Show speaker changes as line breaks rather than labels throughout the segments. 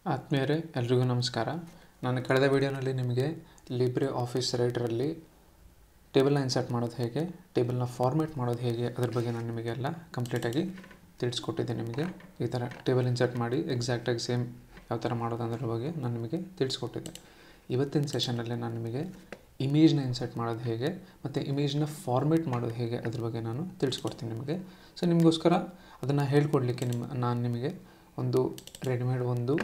ಆತ್ಮೀಯರೇ ಎಲ್ರಿಗೂ ನಮಸ್ಕಾರ ನಾನು ಕಳೆದ ವಿಡಿಯೋನಲ್ಲಿ ನಿಮಗೆ ಲಿಬ್ರೆ ಆಫೀಸ್ ರೈಟರಲ್ಲಿ ಟೇಬಲ್ನ ಇನ್ಸರ್ಟ್ ಮಾಡೋದು ಹೇಗೆ ಟೇಬಲ್ನ ಫಾರ್ಮೇಟ್ ಮಾಡೋದು ಹೇಗೆ ಅದ್ರ ಬಗ್ಗೆ ನಾನು ನಿಮಗೆಲ್ಲ ಕಂಪ್ಲೀಟಾಗಿ ತಿಳಿಸ್ಕೊಟ್ಟಿದ್ದೆ ನಿಮಗೆ ಈ ಥರ ಟೇಬಲ್ ಇನ್ಸರ್ಟ್ ಮಾಡಿ ಎಕ್ಸಾಕ್ಟಾಗಿ ಸೇಮ್ ಯಾವ ಥರ ಮಾಡೋದು ಅನ್ನೋದ್ರ ಬಗ್ಗೆ ನಾನು ನಿಮಗೆ ತಿಳಿಸ್ಕೊಟ್ಟಿದ್ದೆ ಇವತ್ತಿನ ಸೆಷನಲ್ಲಿ ನಾನು ನಿಮಗೆ ಇಮೇಜ್ನ ಇನ್ಸರ್ಟ್ ಮಾಡೋದು ಹೇಗೆ ಮತ್ತು ಇಮೇಜ್ನ ಫಾರ್ಮೇಟ್ ಮಾಡೋದು ಹೇಗೆ ಅದ್ರ ಬಗ್ಗೆ ನಾನು ತಿಳಿಸ್ಕೊಡ್ತೀನಿ ನಿಮಗೆ ಸೊ ನಿಮಗೋಸ್ಕರ ಅದನ್ನು ಹೇಳ್ಕೊಡ್ಲಿಕ್ಕೆ ನಿಮ್ಮ ನಾನು ನಿಮಗೆ ಒಂದು ರೆಡಿಮೇಡ್ ಒಂದು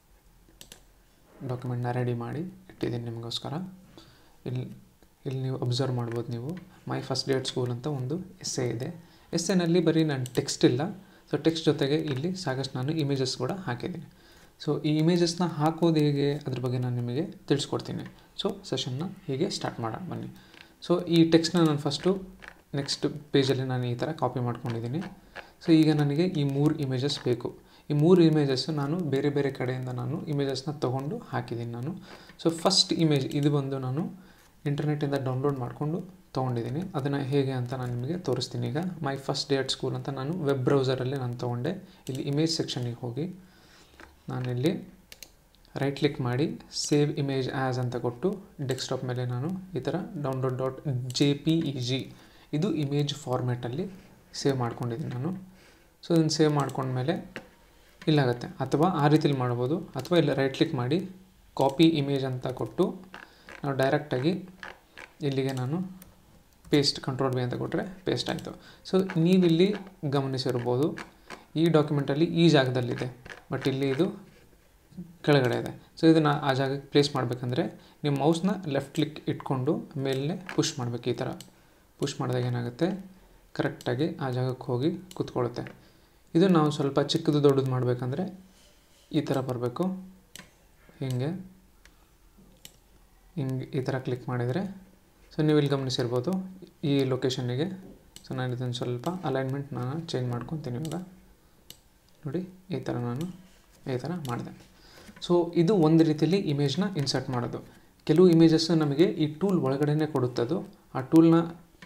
ಡಾಕ್ಯುಮೆಂಟ್ನ ರೆಡಿ ಮಾಡಿ ಇಟ್ಟಿದ್ದೀನಿ ನಿಮಗೋಸ್ಕರ ಇಲ್ಲಿ ಇಲ್ಲಿ ನೀವು ಅಬ್ಸರ್ವ್ ಮಾಡ್ಬೋದು ನೀವು ಮೈ ಫಸ್ಟ್ ಡೇಟ್ ಸ್ಕೂಲ್ ಅಂತ ಒಂದು ಎಸ್ಸೆ ಇದೆ ಎಸ್ಸೆನಲ್ಲಿ ಬರೀ ನಾನು ಟೆಕ್ಸ್ಟ್ ಇಲ್ಲ ಸೊ ಟೆಕ್ಸ್ಟ್ ಜೊತೆಗೆ ಇಲ್ಲಿ ಸಾಕಷ್ಟು ನಾನು ಇಮೇಜಸ್ ಕೂಡ ಹಾಕಿದ್ದೀನಿ ಸೊ ಈ ಇಮೇಜಸ್ನ ಹಾಕೋದು ಹೇಗೆ ಅದ್ರ ಬಗ್ಗೆ ನಾನು ನಿಮಗೆ ತಿಳಿಸ್ಕೊಡ್ತೀನಿ ಸೊ ಸೆಷನ್ನ ಹೀಗೆ ಸ್ಟಾರ್ಟ್ ಮಾಡೋಣ ಬನ್ನಿ ಸೊ ಈ ಟೆಕ್ಸ್ಟ್ನ ನಾನು ಫಸ್ಟು ನೆಕ್ಸ್ಟ್ ಪೇಜಲ್ಲಿ ನಾನು ಈ ಥರ ಕಾಪಿ ಮಾಡ್ಕೊಂಡಿದ್ದೀನಿ ಸೊ ಈಗ ನನಗೆ ಈ ಮೂರು ಇಮೇಜಸ್ ಬೇಕು ಈ ಮೂರು ಇಮೇಜಸ್ಸು ನಾನು ಬೇರೆ ಬೇರೆ ಕಡೆಯಿಂದ ನಾನು ಇಮೇಜಸ್ನ ತೊಗೊಂಡು ಹಾಕಿದ್ದೀನಿ ನಾನು ಸೊ ಫಸ್ಟ್ ಇಮೇಜ್ ಇದು ಬಂದು ನಾನು ಇಂಟರ್ನೆಟ್ಟಿಂದ ಡೌನ್ಲೋಡ್ ಮಾಡಿಕೊಂಡು ತೊಗೊಂಡಿದ್ದೀನಿ ಅದನ್ನು ಹೇಗೆ ಅಂತ ನಾನು ನಿಮಗೆ ತೋರಿಸ್ತೀನಿ ಈಗ my first day at school ಅಂತ ನಾನು ವೆಬ್ ಬ್ರೌಸರಲ್ಲಿ ನಾನು ತೊಗೊಂಡೆ ಇಲ್ಲಿ ಇಮೇಜ್ ಸೆಕ್ಷನಿಗೆ ಹೋಗಿ ನಾನಿಲ್ಲಿ ರೈಟ್ ಕ್ಲಿಕ್ ಮಾಡಿ ಸೇವ್ ಇಮೇಜ್ ಆ್ಯಸ್ ಅಂತ ಕೊಟ್ಟು ಡೆಸ್ಕ್ಟಾಪ್ ಮೇಲೆ ನಾನು ಈ ಥರ download dot J P E G ಇದು ಇಮೇಜ್ ಫಾರ್ಮ್ಯಾಟಲ್ಲಿ ಸೇವ್ ಮಾಡ್ಕೊಂಡಿದ್ದೀನಿ ನಾನು ಸೊ ಇದನ್ನು ಸೇವ್ ಮಾಡ್ಕೊಂಡ್ಮೇಲೆ ಇಲ್ಲಾಗುತ್ತೆ ಅಥವಾ ಆ ರೀತಿಲಿ ಮಾಡ್ಬೋದು ಅಥವಾ ಇಲ್ಲ ರೈಟ್ ಕ್ಲಿಕ್ ಮಾಡಿ ಕಾಪಿ ಇಮೇಜ್ ಅಂತ ಕೊಟ್ಟು ನಾವು ಡೈರೆಕ್ಟಾಗಿ ಇಲ್ಲಿಗೆ ನಾನು ಪೇಸ್ಟ್ ಕಂಟ್ರೋಲ್ ಬಿ ಅಂತ ಕೊಟ್ಟರೆ ಪೇಸ್ಟ್ ಆಯಿತು ಸೊ ನೀವಿಲ್ಲಿ ಗಮನಿಸಿರ್ಬೋದು ಈ ಡಾಕ್ಯುಮೆಂಟಲ್ಲಿ ಈ ಜಾಗದಲ್ಲಿದೆ ಬಟ್ ಇಲ್ಲಿ ಇದು ಕೆಳಗಡೆ ಇದೆ ಸೊ ಇದನ್ನು ಆ ಜಾಗಕ್ಕೆ ಪ್ಲೇಸ್ ಮಾಡಬೇಕಂದ್ರೆ ನೀವು ಮೌಸ್ನ ಲೆಫ್ಟ್ ಕ್ಲಿಕ್ ಇಟ್ಕೊಂಡು ಮೇಲೇ ಪುಷ್ ಮಾಡಬೇಕು ಈ ಥರ ಪುಷ್ ಮಾಡಿದಾಗ ಏನಾಗುತ್ತೆ ಕರೆಕ್ಟಾಗಿ ಆ ಜಾಗಕ್ಕೆ ಹೋಗಿ ಕೂತ್ಕೊಳ್ಳುತ್ತೆ ಇದು ನಾವು ಸ್ವಲ್ಪ ಚಿಕ್ಕದು ದೊಡ್ಡದು ಮಾಡಬೇಕಂದ್ರೆ ಈ ಥರ ಬರಬೇಕು ಹೀಗೆ ಹಿಂಗೆ ಈ ಥರ ಕ್ಲಿಕ್ ಮಾಡಿದರೆ ಸೊ ನೀವು ಇಲ್ಲಿ ಗಮನಿಸಿರ್ಬೋದು ಈ ಲೊಕೇಶನ್ನಿಗೆ ಸೊ ನಾನು ಇದನ್ನು ಸ್ವಲ್ಪ ಅಲೈನ್ಮೆಂಟ್ ನಾನು ಚೇಂಜ್ ಮಾಡ್ಕೊತೀನಿ ಇವಾಗ ನೋಡಿ ಈ ಥರ ನಾನು ಈ ಥರ ಮಾಡಿದೆ ಸೊ ಇದು ಒಂದು ರೀತಿಯಲ್ಲಿ ಇಮೇಜ್ನ ಇನ್ಸರ್ಟ್ ಮಾಡೋದು ಕೆಲವು ಇಮೇಜಸ್ಸು ನಮಗೆ ಈ ಟೂಲ್ ಒಳಗಡೆನೇ ಕೊಡುತ್ತದು ಆ ಟೂಲ್ನ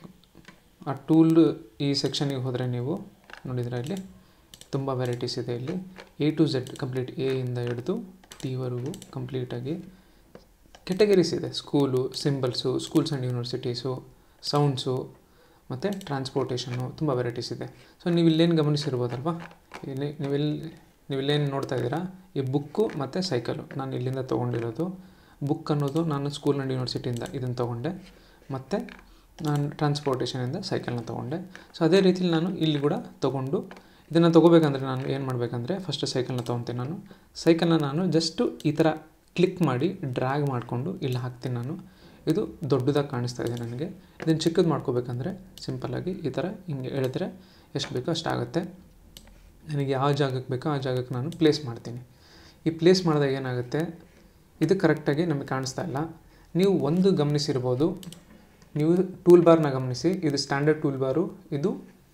ಆ ಟೂಲ್ ಈ ಸೆಕ್ಷನಿಗೆ ಹೋದರೆ ನೀವು ನೋಡಿದರೆ ಇಲ್ಲಿ ತುಂಬ ವೆರೈಟೀಸ್ ಇದೆ ಇಲ್ಲಿ A to Z complete A ಇಂದ ಹಿಡಿದು ಟಿವರೆಗೂ ಕಂಪ್ಲೀಟಾಗಿ ಕೆಟಗರೀಸ್ ಇದೆ school symbols schools and universities sounds ಮತ್ತು ಟ್ರಾನ್ಸ್ಪೋರ್ಟೇಷನ್ನು ತುಂಬ ವೆರೈಟೀಸ್ ಇದೆ ಸೊ ನೀವು ಇಲ್ಲೇನು ಗಮನಿಸಿರ್ಬೋದಲ್ವಾ ಇಲ್ಲಿ ನೀವೆಲ್ಲಿ ನೀವಿಲ್ಲೇನು ನೋಡ್ತಾ ಇದ್ದೀರಾ ಈ ಬುಕ್ಕು ಮತ್ತು ಸೈಕಲು ನಾನು ಇಲ್ಲಿಂದ ತೊಗೊಂಡಿರೋದು ಬುಕ್ ಅನ್ನೋದು ನಾನು ಸ್ಕೂಲ್ ಆ್ಯಂಡ್ ಯೂನಿವರ್ಸಿಟಿಯಿಂದ ಇದನ್ನು ತೊಗೊಂಡೆ ಮತ್ತು ನಾನು ಟ್ರಾನ್ಸ್ಪೋರ್ಟೇಷನಿಂದ ಸೈಕಲ್ನ ತೊಗೊಂಡೆ ಸೊ ಅದೇ ರೀತಿಲಿ ನಾನು ಇಲ್ಲಿ ಕೂಡ ತೊಗೊಂಡು ಇದನ್ನು ತೊಗೋಬೇಕಂದ್ರೆ ನಾನು ಏನು ಮಾಡಬೇಕಂದ್ರೆ ಫಸ್ಟ್ ಸೈಕಲ್ನ ತೊಗೊತೀನಿ ನಾನು ಸೈಕಲ್ನ ನಾನು ಜಸ್ಟು ಈ ಥರ ಕ್ಲಿಕ್ ಮಾಡಿ ಡ್ರ್ಯಾಗ್ ಮಾಡಿಕೊಂಡು ಇಲ್ಲಿ ಹಾಕ್ತೀನಿ ನಾನು ಇದು ದೊಡ್ಡದಾಗಿ ಕಾಣಿಸ್ತಾ ಇದೆ ನನಗೆ ಇದನ್ನು ಚಿಕ್ಕದು ಮಾಡ್ಕೋಬೇಕಂದ್ರೆ ಸಿಂಪಲ್ಲಾಗಿ ಈ ಥರ ಹಿಂಗೆ ಎಳೆದ್ರೆ ಎಷ್ಟು ಬೇಕೋ ಅಷ್ಟಾಗುತ್ತೆ ನನಗೆ ಯಾವ ಜಾಗಕ್ಕೆ ಬೇಕೋ ಆ ಜಾಗಕ್ಕೆ ನಾನು ಪ್ಲೇಸ್ ಮಾಡ್ತೀನಿ ಈ ಪ್ಲೇಸ್ ಮಾಡಿದಾಗ ಏನಾಗುತ್ತೆ ಇದು ಕರೆಕ್ಟಾಗಿ ನಮಗೆ ಕಾಣಿಸ್ತಾ ಇಲ್ಲ ನೀವು ಒಂದು ಗಮನಿಸಿರ್ಬೋದು ನೀವು ಟೂಲ್ ಬಾರ್ನ ಗಮನಿಸಿ ಇದು ಸ್ಟ್ಯಾಂಡರ್ಡ್ ಟೂಲ್ ಬಾರು ಇದು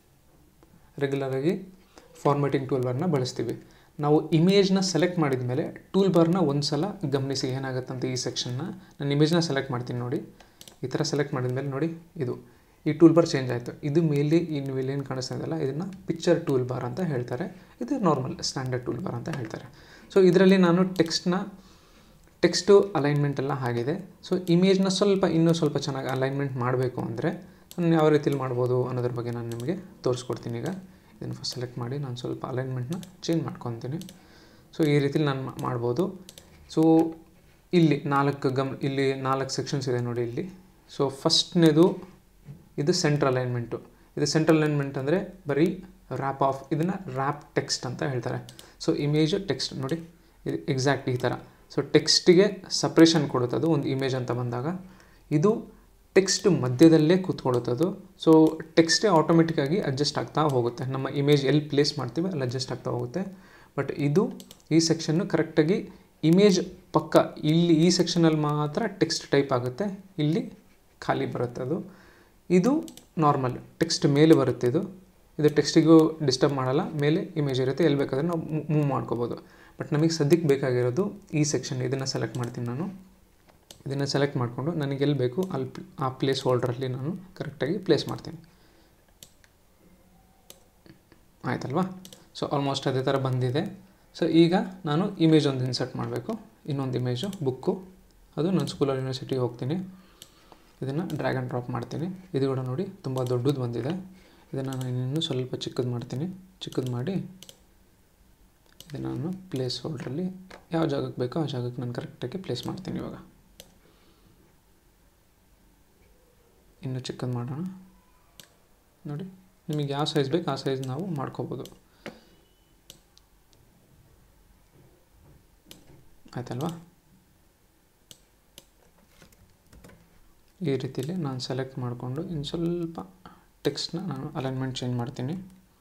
ರೆಗ್ಯುಲರಾಗಿ ಫಾರ್ಮೇಟಿಂಗ್ ಟೂಲ್ ಬಾರ್ನ ಬಳಸ್ತೀವಿ ನಾವು ಇಮೇಜ್ನ ಸೆಲೆಕ್ಟ್ ಮಾಡಿದ ಮೇಲೆ ಟೂಲ್ ಬಾರ್ನ ಒಂದು ಸಲ ಗಮನಿಸಿ ಏನಾಗುತ್ತಂತ ಈ ಸೆಕ್ಷನ್ನ ನಾನು ಇಮೇಜ್ನ ಸೆಲೆಕ್ಟ್ ಮಾಡ್ತೀನಿ ನೋಡಿ ಈ ಥರ ಸೆಲೆಕ್ಟ್ ಮಾಡಿದ ಮೇಲೆ ನೋಡಿ ಇದು ಈ ಟೂಲ್ ಬಾರ್ ಚೇಂಜ್ ಆಯಿತು ಇದು ಮೇಲೆ ಈ ನೀವು ಇಲ್ಲೇನು ಕಾಣಿಸ್ತಾ ಇದೆಯಲ್ಲ ಇದನ್ನು ಪಿಕ್ಚರ್ ಟೂಲ್ ಬಾರ್ ಅಂತ ಹೇಳ್ತಾರೆ ಇದು ನಾರ್ಮಲ್ ಸ್ಟ್ಯಾಂಡರ್ಡ್ ಟೂಲ್ ಬಾರ್ ಅಂತ ಹೇಳ್ತಾರೆ ಸೊ ಇದರಲ್ಲಿ ನಾನು ಟೆಕ್ಸ್ಟ್ನ ಟೆಕ್ಸ್ಟು ಅಲೈನ್ಮೆಂಟ್ ಎಲ್ಲ ಆಗಿದೆ ಸೊ ಇಮೇಜ್ನ ಸ್ವಲ್ಪ ಇನ್ನೂ ಸ್ವಲ್ಪ ಚೆನ್ನಾಗಿ ಅಲೈನ್ಮೆಂಟ್ ಮಾಡಬೇಕು ಅಂದರೆ ನಾನು ಯಾವ ರೀತಿಲಿ ಮಾಡ್ಬೋದು ಅನ್ನೋದ್ರ ಬಗ್ಗೆ ನಾನು ನಿಮಗೆ ತೋರಿಸ್ಕೊಡ್ತೀನಿ ಈಗ ಇದನ್ನು ಫಸ್ಟ್ ಸೆಲೆಕ್ಟ್ ಮಾಡಿ ನಾನು ಸ್ವಲ್ಪ ಅಲೈನ್ಮೆಂಟ್ನ ಚೇಂಜ್ ಮಾಡ್ಕೊತೀನಿ ಸೊ ಈ ರೀತಿಲಿ ನಾನು ಮಾಡ್ಬೋದು ಸೊ ಇಲ್ಲಿ ನಾಲ್ಕು ಗಮ್ ಇಲ್ಲಿ ನಾಲ್ಕು ಸೆಕ್ಷನ್ಸ್ ಇದೆ ನೋಡಿ ಇಲ್ಲಿ ಸೊ ಫಸ್ಟ್ನೇದು ಇದು ಸೆಂಟ್ರಲ್ ಅಲೈನ್ಮೆಂಟು ಇದು ಸೆಂಟ್ರಲ್ ಅಲೈನ್ಮೆಂಟ್ ಅಂದರೆ ಬರೀ ರ್ಯಾಪ್ ಆಫ್ ಇದನ್ನು ರ್ಯಾಪ್ ಟೆಕ್ಸ್ಟ್ ಅಂತ ಹೇಳ್ತಾರೆ ಸೊ ಇಮೇಜ್ ಟೆಕ್ಸ್ಟ್ ನೋಡಿ ಇದು ಎಕ್ಸಾಕ್ಟ್ ಈ ಥರ ಸೊ ಟೆಕ್ಸ್ಟಿಗೆ ಸಪ್ರೇಷನ್ ಕೊಡುತ್ತದು ಒಂದು ಇಮೇಜ್ ಅಂತ ಬಂದಾಗ ಇದು ಟೆಕ್ಸ್ಟ್ ಮಧ್ಯದಲ್ಲೇ ಕೂತ್ಕೊಳ್ಳುತ್ತದು ಸೊ ಟೆಕ್ಸ್ಟೇ ಆಟೋಮೆಟಿಕ್ಕಾಗಿ ಅಡ್ಜಸ್ಟ್ ಆಗ್ತಾ ಹೋಗುತ್ತೆ ನಮ್ಮ ಇಮೇಜ್ ಎಲ್ಲಿ ಪ್ಲೇಸ್ ಮಾಡ್ತೀವಿ ಅಲ್ಲಿ ಅಡ್ಜಸ್ಟ್ ಆಗ್ತಾ ಹೋಗುತ್ತೆ ಬಟ್ ಇದು ಈ ಸೆಕ್ಷನ್ನು ಕರೆಕ್ಟಾಗಿ ಇಮೇಜ್ ಪಕ್ಕ ಇಲ್ಲಿ ಈ ಸೆಕ್ಷನಲ್ಲಿ ಮಾತ್ರ ಟೆಕ್ಸ್ಟ್ ಟೈಪ್ ಆಗುತ್ತೆ ಇಲ್ಲಿ ಖಾಲಿ ಬರುತ್ತೆ ಅದು ಇದು ನಾರ್ಮಲ್ ಟೆಕ್ಸ್ಟ್ ಮೇಲೆ ಬರುತ್ತೆ ಇದು ಇದು ಟೆಕ್ಸ್ಟಿಗೂ ಡಿಸ್ಟರ್ಬ್ ಮಾಡಲ್ಲ ಮೇಲೆ ಇಮೇಜ್ ಇರುತ್ತೆ ಎಲ್ಲಿ ಬೇಕಾದರೆ ನಾವು ಮೂವ್ ಮಾಡ್ಕೋಬೋದು ಬಟ್ ನಮಗೆ ಸದ್ಯಕ್ಕೆ ಬೇಕಾಗಿರೋದು ಈ ಸೆಕ್ಷನ್ ಇದನ್ನು ಸೆಲೆಕ್ಟ್ ಮಾಡ್ತೀನಿ ನಾನು ಇದನ್ನು ಸೆಲೆಕ್ಟ್ ಮಾಡಿಕೊಂಡು ನನಗೆ ಎಲ್ಲಿ ಬೇಕು ಅಲ್ಲಿ ಆ ಪ್ಲೇಸ್ ಹೋಲ್ಡ್ರಲ್ಲಿ ನಾನು ಕರೆಕ್ಟಾಗಿ ಪ್ಲೇಸ್ ಮಾಡ್ತೀನಿ ಆಯ್ತಲ್ವಾ ಸೊ ಆಲ್ಮೋಸ್ಟ್ ಅದೇ ಥರ ಬಂದಿದೆ ಸೊ ಈಗ ನಾನು ಇಮೇಜ್ ಒಂದು ಇನ್ಸರ್ಟ್ ಮಾಡಬೇಕು ಇನ್ನೊಂದು ಇಮೇಜು ಬುಕ್ಕು ಅದು ನಾನು ಸ್ಕೂಲಲ್ಲಿ ಯೂನಿವರ್ಸಿಟಿಗೆ ಹೋಗ್ತೀನಿ ಇದನ್ನು ಡ್ರ್ಯಾಗ್ ಆ್ಯಂಡ್ ಡ್ರಾಪ್ ಮಾಡ್ತೀನಿ ಇದು ಕೂಡ ನೋಡಿ ತುಂಬ ದೊಡ್ಡದು ಬಂದಿದೆ ಇದನ್ನು ನಾನು ಇನ್ನೂ ಸ್ವಲ್ಪ ಚಿಕ್ಕದು ಮಾಡ್ತೀನಿ ಚಿಕ್ಕದು ಮಾಡಿ ಇದನ್ನು ನಾನು ಪ್ಲೇಸ್ ಹೋಲ್ಡ್ರಲ್ಲಿ ಯಾವ ಜಾಗಕ್ಕೆ ಬೇಕೋ ಆ ಜಾಗಕ್ಕೆ ನಾನು ಕರೆಕ್ಟಾಗಿ ಪ್ಲೇಸ್ ಮಾಡ್ತೀನಿ ಇವಾಗ ಇನ್ನು ಚಿಕ್ಕದು ಮಾಡೋಣ ನೋಡಿ ನಿಮಗೆ ಯಾವ ಸೈಜ್ ಬೇಕು ಆ ಸೈಜ್ ನಾವು ಮಾಡ್ಕೋಬೋದು ಆಯ್ತಲ್ವಾ ಈ ರೀತಿಲಿ ನಾನು ಸೆಲೆಕ್ಟ್ ಮಾಡಿಕೊಂಡು ಇನ್ನು ಸ್ವಲ್ಪ ಟೆಕ್ಸ್ಟ್ನ ನಾನು ಅಲೈನ್ಮೆಂಟ್ ಚೇಂಜ್ ಮಾಡ್ತೀನಿ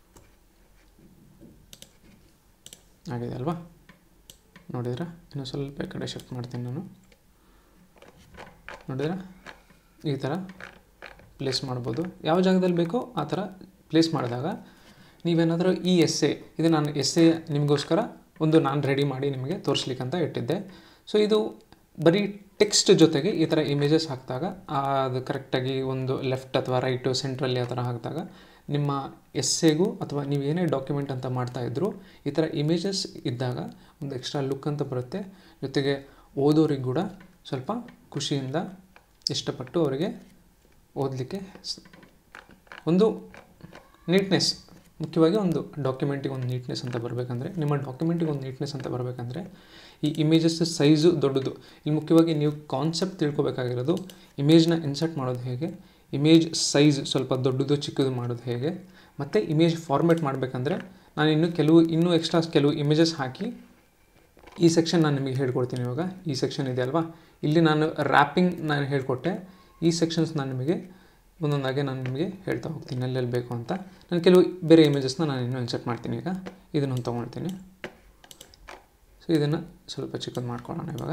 ಆಗಿದೆ ಅಲ್ವಾ ನೋಡಿದ್ರೆ ಇನ್ನು ಸ್ವಲ್ಪ ಈ ಕಡೆ ಶಿಫ್ಟ್ ಮಾಡ್ತೀನಿ ನಾನು ನೋಡಿದ್ರೆ ಈ ಥರ ಪ್ಲೇಸ್ ಮಾಡ್ಬೋದು ಯಾವ ಜಾಗದಲ್ಲಿ ಬೇಕೋ ಆ ಥರ ಪ್ಲೇಸ್ ಮಾಡಿದಾಗ ನೀವೇನಾದರೂ ಈ ಎಸ್ ಎ ಇದು ನಾನು ಎಸ್ ಎ ನಿಮಗೋಸ್ಕರ ಒಂದು ನಾನು ರೆಡಿ ಮಾಡಿ ನಿಮಗೆ ತೋರಿಸ್ಲಿಕ್ಕಂತ ಇಟ್ಟಿದ್ದೆ ಸೊ ಇದು ಬರೀ ಟೆಕ್ಸ್ಟ್ ಜೊತೆಗೆ ಈ ಥರ ಇಮೇಜಸ್ ಹಾಕಿದಾಗ ಅದು ಕರೆಕ್ಟಾಗಿ ಒಂದು ಲೆಫ್ಟ್ ಅಥವಾ ರೈಟು ಸೆಂಟ್ರಲ್ಲಿ ಆ ಥರ ಹಾಕಿದಾಗ ನಿಮ್ಮ ಎಸ್ಸೆಗೂ ಅಥವಾ ನೀವು ಏನೇ ಡಾಕ್ಯುಮೆಂಟ್ ಅಂತ ಮಾಡ್ತಾ ಇದ್ದರೂ ಈ ಥರ ಇಮೇಜಸ್ ಇದ್ದಾಗ ಒಂದು ಎಕ್ಸ್ಟ್ರಾ ಲುಕ್ ಅಂತ ಬರುತ್ತೆ ಜೊತೆಗೆ ಓದೋರಿಗೆ ಕೂಡ ಸ್ವಲ್ಪ ಖುಷಿಯಿಂದ ಇಷ್ಟಪಟ್ಟು ಅವರಿಗೆ ಓದಲಿಕ್ಕೆ ಒಂದು ನೀಟ್ನೆಸ್ ಮುಖ್ಯವಾಗಿ ಒಂದು ಡಾಕ್ಯುಮೆಂಟಿಗೆ ಒಂದು ನೀಟ್ನೆಸ್ ಅಂತ ಬರಬೇಕಂದ್ರೆ ನಿಮ್ಮ ಡಾಕ್ಯುಮೆಂಟಿಗೆ ಒಂದು ನೀಟ್ನೆಸ್ ಅಂತ ಬರಬೇಕಂದ್ರೆ ಈ ಇಮೇಜಸ್ ಸೈಜು ದೊಡ್ಡದು ಇಲ್ಲಿ ಮುಖ್ಯವಾಗಿ ನೀವು ಕಾನ್ಸೆಪ್ಟ್ ತಿಳ್ಕೊಬೇಕಾಗಿರೋದು ಇಮೇಜ್ನ ಇನ್ಸರ್ಟ್ ಮಾಡೋದು ಹೇಗೆ ಇಮೇಜ್ ಸೈಜ್ ಸ್ವಲ್ಪ ದೊಡ್ಡದು ಚಿಕ್ಕದು ಮಾಡೋದು ಹೇಗೆ ಮತ್ತು ಇಮೇಜ್ ಫಾರ್ಮೇಟ್ ಮಾಡಬೇಕಂದ್ರೆ ನಾನು ಇನ್ನೂ ಕೆಲವು ಇನ್ನೂ ಎಕ್ಸ್ಟ್ರಾ ಕೆಲವು ಇಮೇಜಸ್ ಹಾಕಿ ಈ ಸೆಕ್ಷನ್ ನಾನು ನಿಮಗೆ ಹೇಳ್ಕೊಡ್ತೀನಿ ಇವಾಗ ಈ ಸೆಕ್ಷನ್ ಇದೆ ಅಲ್ವಾ ಇಲ್ಲಿ ನಾನು ರ್ಯಾಪಿಂಗ್ ನಾನು ಹೇಳಿಕೊಟ್ಟೆ ಈ ಸೆಕ್ಷನ್ಸ್ ನಾನು ನಿಮಗೆ ಒಂದೊಂದಾಗೆ ನಾನು ನಿಮಗೆ ಹೇಳ್ತಾ ಹೋಗ್ತೀನಿ ಎಲ್ಲೆಲ್ಲಿ ಬೇಕು ಅಂತ ನಾನು ಕೆಲವು ಬೇರೆ ಇಮೇಜಸ್ನ ನಾನು ಇನ್ನೂ ಇನ್ಸರ್ಟ್ ಮಾಡ್ತೀನಿ ಈಗ ಇದನ್ನು ತೊಗೊಳ್ತೀನಿ ಸೊ ಇದನ್ನು ಸ್ವಲ್ಪ ಚಿಕ್ಕದು ಮಾಡ್ಕೊಳ್ಳೋಣ ಇವಾಗ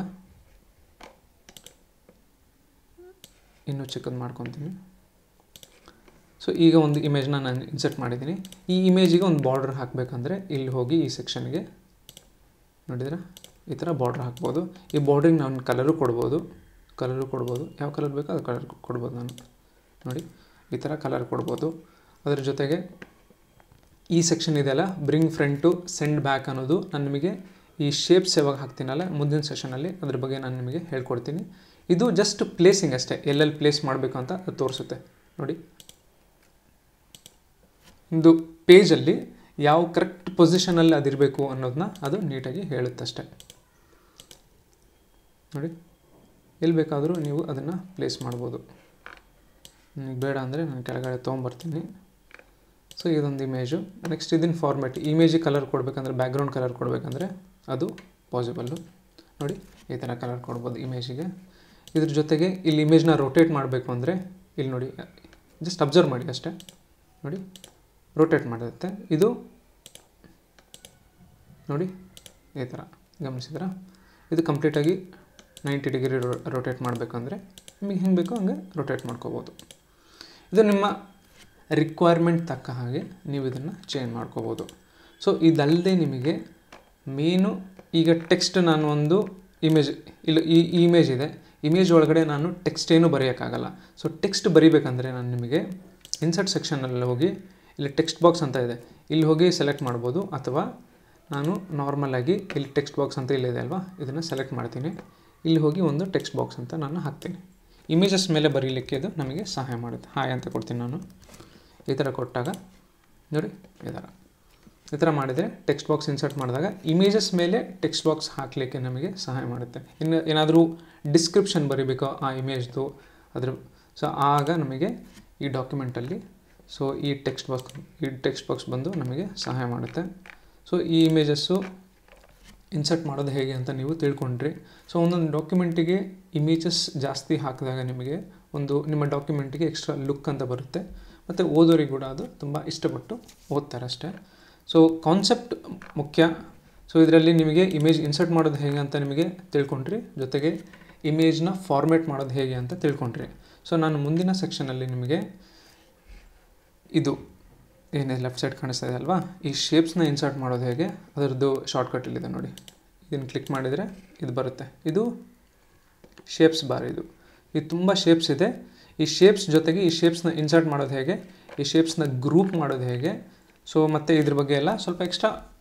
ಇನ್ನೂ ಚಿಕ್ಕದು ಮಾಡ್ಕೊತೀನಿ ಸೊ ಈಗ ಒಂದು ಇಮೇಜ್ನ ನಾನು ಇನ್ಸರ್ಟ್ ಮಾಡಿದ್ದೀನಿ ಈ ಇಮೇಜಿಗೆ ಒಂದು ಬಾರ್ಡರ್ ಹಾಕಬೇಕಂದ್ರೆ ಇಲ್ಲಿ ಹೋಗಿ ಈ ಸೆಕ್ಷನ್ಗೆ ನೋಡಿದ್ರೆ ಈ ಥರ ಬಾರ್ಡ್ರ್ ಹಾಕ್ಬೋದು ಈ ಬಾರ್ಡ್ರಿಗೆ ನಾನು ಕಲರು ಕೊಡ್ಬೋದು ಕಲರು ಕೊಡ್ಬೋದು ಯಾವ ಕಲರ್ ಬೇಕೋ ಅದು ಕಲರ್ ಕೊಡ್ಬೋದು ನಾನು ನೋಡಿ ಈ ಥರ ಕಲರ್ ಕೊಡ್ಬೋದು ಅದ್ರ ಜೊತೆಗೆ ಈ ಸೆಕ್ಷನ್ ಇದೆಯಲ್ಲ ಬ್ರಿಂಗ್ ಫ್ರಂಟು ಸೆಂಡ್ ಬ್ಯಾಕ್ ಅನ್ನೋದು ನಾನು ನಿಮಗೆ ಈ ಶೇಪ್ಸ್ ಯಾವಾಗ ಹಾಕ್ತೀನಲ್ಲ ಮುಂದಿನ ಸೆಷನಲ್ಲಿ ಅದ್ರ ಬಗ್ಗೆ ನಾನು ನಿಮಗೆ ಹೇಳ್ಕೊಡ್ತೀನಿ ಇದು ಜಸ್ಟ್ ಪ್ಲೇಸಿಂಗ್ ಅಷ್ಟೇ ಎಲ್ಲೆಲ್ಲಿ ಪ್ಲೇಸ್ ಮಾಡಬೇಕು ಅಂತ ಅದು ತೋರಿಸುತ್ತೆ ನೋಡಿ ಒಂದು ಪೇಜಲ್ಲಿ ಯಾವ ಕರೆಕ್ಟ್ ಪೊಸಿಷನಲ್ಲಿ ಅದಿರಬೇಕು ಅನ್ನೋದನ್ನ ಅದು ನೀಟಾಗಿ ಹೇಳುತ್ತಷ್ಟೆ ನೋಡಿ ಎಲ್ಲಿ ಬೇಕಾದರೂ ನೀವು ಅದನ್ನು ಪ್ಲೇಸ್ ಮಾಡ್ಬೋದು ನನಗೆ ಬೇಡ ಅಂದರೆ ನಾನು ಕೆಳಗಡೆ ತೊಗೊಂಬರ್ತೀನಿ ಸೊ ಇದೊಂದು ಇಮೇಜು ನೆಕ್ಸ್ಟ್ ಇದನ್ನ ಫಾರ್ಮೆಟ್ ಇಮೇಜಿಗೆ ಕಲರ್ ಕೊಡಬೇಕಂದ್ರೆ ಬ್ಯಾಕ್ಗ್ರೌಂಡ್ ಕಲರ್ ಕೊಡಬೇಕಂದ್ರೆ ಅದು ಪಾಸಿಬಲ್ಲು ನೋಡಿ ಈ ಥರ ಕಲರ್ ಕೊಡ್ಬೋದು ಇಮೇಜಿಗೆ ಇದ್ರ ಜೊತೆಗೆ ಇಲ್ಲಿ ಇಮೇಜ್ನ ರೊಟೇಟ್ ಮಾಡಬೇಕು ಅಂದರೆ ಇಲ್ಲಿ ನೋಡಿ ಜಸ್ಟ್ ಅಬ್ಸರ್ವ್ ಮಾಡಿ ಅಷ್ಟೇ ನೋಡಿ ರೊಟೇಟ್ ಮಾಡುತ್ತೆ ಇದು ನೋಡಿ ಈ ಥರ ಗಮನಿಸಿದ್ರ ಇದು ಕಂಪ್ಲೀಟಾಗಿ ನೈಂಟಿ ಡಿಗ್ರಿ ರೊಟೇಟ್ ಮಾಡಬೇಕಂದ್ರೆ ನಿಮಗೆ ಹೆಂಗೆ ಬೇಕೋ ಹಂಗೆ ರೊಟೇಟ್ ಮಾಡ್ಕೋಬೋದು ಇದು ನಿಮ್ಮ ರಿಕ್ವೈರ್ಮೆಂಟ್ ತಕ್ಕ ಹಾಗೆ ನೀವು ಇದನ್ನು ಚೇಂಜ್ ಮಾಡ್ಕೋಬೋದು ಸೊ ಇದಲ್ಲದೆ ನಿಮಗೆ ಮೇನು ಈಗ ಟೆಕ್ಸ್ಟ್ ನಾನು ಒಂದು ಇಮೇಜ್ ಇಲ್ಲ ಈ ಇಮೇಜ್ ಇದೆ ಇಮೇಜ್ ಒಳಗಡೆ ನಾನು ಟೆಕ್ಸ್ಟ್ ಏನೂ ಬರೆಯೋಕ್ಕಾಗಲ್ಲ ಸೊ ಟೆಕ್ಸ್ಟ್ ಬರಿಬೇಕಂದ್ರೆ ನಾನು ನಿಮಗೆ ಇನ್ಸರ್ಟ್ ಸೆಕ್ಷನಲ್ಲಿ ಹೋಗಿ ಇಲ್ಲಿ ಟೆಕ್ಸ್ಟ್ ಬಾಕ್ಸ್ ಅಂತ ಇದೆ ಇಲ್ಲಿ ಹೋಗಿ ಸೆಲೆಕ್ಟ್ ಮಾಡ್ಬೋದು ಅಥವಾ ನಾನು ನಾರ್ಮಲಾಗಿ ಇಲ್ಲಿ ಟೆಕ್ಸ್ಟ್ ಬಾಕ್ಸ್ ಅಂತ ಇಲ್ಲಿದೆ ಅಲ್ವಾ ಇದನ್ನು ಸೆಲೆಕ್ಟ್ ಮಾಡ್ತೀನಿ ಇಲ್ಲಿ ಹೋಗಿ ಒಂದು ಟೆಕ್ಸ್ಟ್ ಬಾಕ್ಸ್ ಅಂತ ನಾನು ಹಾಕ್ತೀನಿ ಇಮೇಜಸ್ ಮೇಲೆ ಬರೀಲಿಕ್ಕೆ ಇದು ನಮಗೆ ಸಹಾಯ ಮಾಡುತ್ತೆ ಹಾಯ್ ಅಂತ ಕೊಡ್ತೀನಿ ನಾನು ಈ ಥರ ಕೊಟ್ಟಾಗ ನೋಡಿ ಈ ಥರ ಈ ಥರ ಮಾಡಿದರೆ ಟೆಕ್ಸ್ಟ್ ಬಾಕ್ಸ್ ಇನ್ಸರ್ಟ್ ಮಾಡಿದಾಗ ಇಮೇಜಸ್ ಮೇಲೆ ಟೆಕ್ಸ್ಟ್ ಬಾಕ್ಸ್ ಹಾಕಲಿಕ್ಕೆ ನಮಗೆ ಸಹಾಯ ಮಾಡುತ್ತೆ ಇನ್ನು ಏನಾದರೂ ಡಿಸ್ಕ್ರಿಪ್ಷನ್ ಬರೀಬೇಕೋ ಆ ಇಮೇಜ್ದು ಅದ್ರ ಸೊ ಆಗ ನಮಗೆ ಈ ಡಾಕ್ಯುಮೆಂಟಲ್ಲಿ ಸೊ ಈ ಟೆಕ್ಸ್ಟ್ ಬಾಕ್ಸ್ ಈ ಟೆಕ್ಸ್ಟ್ ಬಾಕ್ಸ್ ಬಂದು ನಮಗೆ ಸಹಾಯ ಮಾಡುತ್ತೆ ಸೊ ಈ ಇಮೇಜಸ್ಸು ಇನ್ಸರ್ಟ್ ಮಾಡೋದು ಹೇಗೆ ಅಂತ ನೀವು ತಿಳ್ಕೊಂಡ್ರಿ ಸೊ ಒಂದೊಂದು ಡಾಕ್ಯುಮೆಂಟಿಗೆ ಇಮೇಜಸ್ ಜಾಸ್ತಿ ಹಾಕಿದಾಗ ನಿಮಗೆ ಒಂದು ನಿಮ್ಮ ಡಾಕ್ಯುಮೆಂಟಿಗೆ ಎಕ್ಸ್ಟ್ರಾ ಲುಕ್ ಅಂತ ಬರುತ್ತೆ ಮತ್ತು ಓದೋರಿಗೆ ಕೂಡ ಅದು ತುಂಬ ಇಷ್ಟಪಟ್ಟು ಓದ್ತಾರೆ ಅಷ್ಟೇ ಸೊ ಕಾನ್ಸೆಪ್ಟ್ ಮುಖ್ಯ ಸೊ ಇದರಲ್ಲಿ ನಿಮಗೆ ಇಮೇಜ್ ಇನ್ಸರ್ಟ್ ಮಾಡೋದು ಹೇಗೆ ಅಂತ ನಿಮಗೆ ತಿಳ್ಕೊಂಡ್ರಿ ಜೊತೆಗೆ ಇಮೇಜ್ನ ಫಾರ್ಮೇಟ್ ಮಾಡೋದು ಹೇಗೆ ಅಂತ ತಿಳ್ಕೊಂಡ್ರಿ ಸೊ ನಾನು ಮುಂದಿನ ಸೆಕ್ಷನಲ್ಲಿ ನಿಮಗೆ ಇದು ಏನೇ ಲೆಫ್ಟ್ ಸೈಡ್ ಕಾಣಿಸ್ತಾ ಇದೆ ಅಲ್ವಾ ಈ ಶೇಪ್ಸ್ನ ಇನ್ಸರ್ಟ್ ಮಾಡೋದು ಹೇಗೆ ಅದರದ್ದು ಶಾರ್ಟ್ಕಟ್ ಇಲ್ಲಿದೆ ನೋಡಿ ಇದನ್ನು ಕ್ಲಿಕ್ ಮಾಡಿದರೆ ಇದು ಬರುತ್ತೆ ಇದು ಶೇಪ್ಸ್ ಬಾರ್ ಇದು ಇದು ತುಂಬ ಶೇಪ್ಸ್ ಇದೆ ಈ ಶೇಪ್ಸ್ ಜೊತೆಗೆ ಈ ಶೇಪ್ಸ್ನ ಇನ್ಸರ್ಟ್ ಮಾಡೋದು ಹೇಗೆ ಈ ಶೇಪ್ಸ್ನ ಗ್ರೂಪ್ ಮಾಡೋದು ಹೇಗೆ ಸೊ ಮತ್ತು ಇದ್ರ ಬಗ್ಗೆ ಎಲ್ಲ ಸ್ವಲ್ಪ ಎಕ್ಸ್ಟ್ರಾ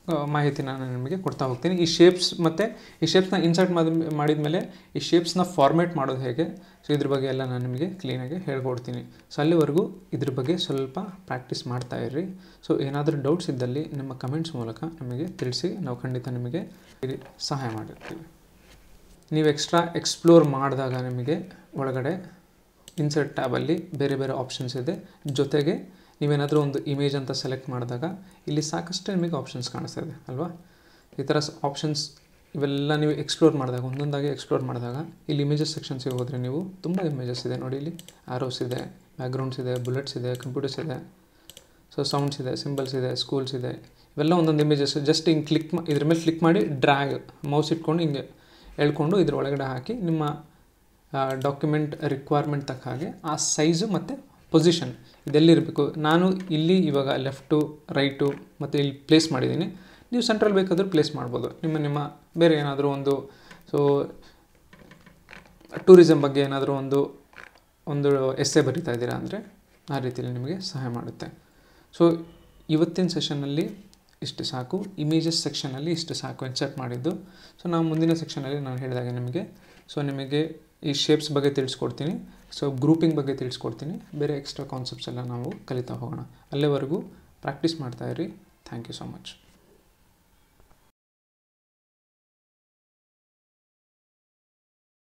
ಆ, ಮಾಹಿತಿನ ನಾನು ನಿಮಗೆ ಕೊಡ್ತಾ ಹೋಗ್ತೀನಿ ಈ ಶೇಪ್ಸ್ ಮತ್ತು ಈ ಶೇಪ್ಸ್ನ ಇನ್ಸರ್ಟ್ ಮಾಡಿ ಮಾಡಿದ ಮೇಲೆ ಈ ಶೇಪ್ಸ್ನ ಫಾರ್ಮೇಟ್ ಮಾಡೋದು ಹೇಗೆ ಸೊ ಇದ್ರ ಬಗ್ಗೆ ಎಲ್ಲ ನಾನು ನಿಮಗೆ ಕ್ಲೀನಾಗಿ ಹೇಳ್ಕೊಡ್ತೀನಿ ಸೊ ಅಲ್ಲಿವರೆಗೂ ಇದ್ರ ಬಗ್ಗೆ ಸ್ವಲ್ಪ ಪ್ರಾಕ್ಟೀಸ್ ಮಾಡ್ತಾ ಇರ್ರಿ ಸೊ ಏನಾದರೂ ಡೌಟ್ಸ್ ಇದ್ದಲ್ಲಿ ನಿಮ್ಮ ಕಮೆಂಟ್ಸ್ ಮೂಲಕ ನಮಗೆ ತಿಳಿಸಿ ನಾವು ಖಂಡಿತ ನಿಮಗೆ ಇಲ್ಲಿ ಸಹಾಯ ಮಾಡಿರ್ತೀವಿ ನೀವು ಎಕ್ಸ್ಟ್ರಾ ಎಕ್ಸ್ಪ್ಲೋರ್ ಮಾಡಿದಾಗ ನಿಮಗೆ ಒಳಗಡೆ ಇನ್ಸರ್ಟ್ ಟ್ಯಾಬಲ್ಲಿ ಬೇರೆ ಬೇರೆ ಆಪ್ಷನ್ಸ್ ಇದೆ ಜೊತೆಗೆ ನೀವೇನಾದರೂ ಒಂದು ಇಮೇಜ್ ಅಂತ ಸೆಲೆಕ್ಟ್ ಮಾಡಿದಾಗ ಇಲ್ಲಿ ಸಾಕಷ್ಟು ನಿಮಗೆ ಆಪ್ಷನ್ಸ್ ಕಾಣಿಸ್ತಾ ಇದೆ ಅಲ್ವಾ ಈ ಥರ ಆಪ್ಷನ್ಸ್ ಇವೆಲ್ಲ ನೀವು ಎಕ್ಸ್ಪ್ಲೋರ್ ಮಾಡಿದಾಗ ಒಂದೊಂದಾಗಿ ಎಕ್ಸ್ಪ್ಲೋರ್ ಮಾಡಿದಾಗ ಇಲ್ಲಿ ಇಮೇಜಸ್ ಸೆಕ್ಷನ್ಸಿಗೆ ಹೋದರೆ ನೀವು ತುಂಬ ಇಮೇಜಸ್ ಇದೆ ನೋಡಿ ಇಲ್ಲಿ ಆರೋಸ್ ಇದೆ ಬ್ಯಾಕ್ಗ್ರೌಂಡ್ಸ್ ಇದೆ ಬುಲೆಟ್ಸ್ ಇದೆ ಕಂಪ್ಯೂಟರ್ಸ್ ಇದೆ ಸೊ ಸೌಂಡ್ಸ್ ಇದೆ ಸಿಂಬಲ್ಸ್ ಇದೆ ಸ್ಕೂಲ್ಸ್ ಇದೆ ಇವೆಲ್ಲ ಒಂದೊಂದು ಇಮೇಜಸ್ ಜಸ್ಟ್ ಹಿಂಗೆ ಕ್ಲಿಕ್ ಮಾ ಇದ್ರ ಮೇಲೆ ಕ್ಲಿಕ್ ಮಾಡಿ ಡ್ರ್ಯಾಗ್ ಮೌಸ್ ಇಟ್ಕೊಂಡು ಹಿಂಗೆ ಎಳ್ಕೊಂಡು ಇದ್ರ ಒಳಗಡೆ ಹಾಕಿ ನಿಮ್ಮ ಡಾಕ್ಯುಮೆಂಟ್ ರಿಕ್ವೈರ್ಮೆಂಟ್ ತಕ್ಕ ಹಾಗೆ ಆ ಸೈಜು ಮತ್ತು ಪೊಸಿಷನ್ ಇದೆಲ್ಲಿರಬೇಕು ನಾನು ಇಲ್ಲಿ ಇವಾಗ ಲೆಫ್ಟು ರೈಟು ಮತ್ತು ಇಲ್ಲಿ ಪ್ಲೇಸ್ ಮಾಡಿದ್ದೀನಿ ನೀವು ಸೆಂಟ್ರಲ್ ಬೇಕಾದರೂ ಪ್ಲೇಸ್ ಮಾಡ್ಬೋದು ನಿಮ್ಮ ನಿಮ್ಮ ಬೇರೆ ಏನಾದರೂ ಒಂದು ಸೊ ಟೂರಿಸಮ್ ಬಗ್ಗೆ ಏನಾದರೂ ಒಂದು ಒಂದು ಎಸ್ಸೆ ಬರಿತಾ ಇದ್ದೀರಾ ಅಂದರೆ ಆ ರೀತಿಯಲ್ಲಿ ನಿಮಗೆ ಸಹಾಯ ಮಾಡುತ್ತೆ ಸೊ ಇವತ್ತಿನ ಸೆಷನ್ನಲ್ಲಿ ಇಷ್ಟು ಸಾಕು ಇಮೇಜಸ್ ಸೆಕ್ಷನಲ್ಲಿ ಇಷ್ಟು ಸಾಕು ಇನ್ಸರ್ಟ್ ಮಾಡಿದ್ದು ಸೊ ನಾವು ಮುಂದಿನ ಸೆಕ್ಷನಲ್ಲಿ ನಾನು ಹೇಳಿದಾಗ ನಿಮಗೆ ಸೊ ನಿಮಗೆ ಈ ಶೇಪ್ಸ್ ಬಗ್ಗೆ ತಿಳಿಸ್ಕೊಡ್ತೀನಿ ಸೊ ಗ್ರೂಪಿಂಗ್ ಬಗ್ಗೆ ತಿಳಿಸ್ಕೊಡ್ತೀನಿ ಬೇರೆ ಎಕ್ಸ್ಟ್ರಾ ಕಾನ್ಸೆಪ್ಟ್ಸ್ ಎಲ್ಲ ನಾವು ಕಲಿತಾ ಹೋಗೋಣ ಅಲ್ಲಿವರೆಗೂ ಪ್ರಾಕ್ಟೀಸ್ ಮಾಡ್ತಾ ಇರಿ ಥ್ಯಾಂಕ್ ಯು ಸೊ ಮಚ್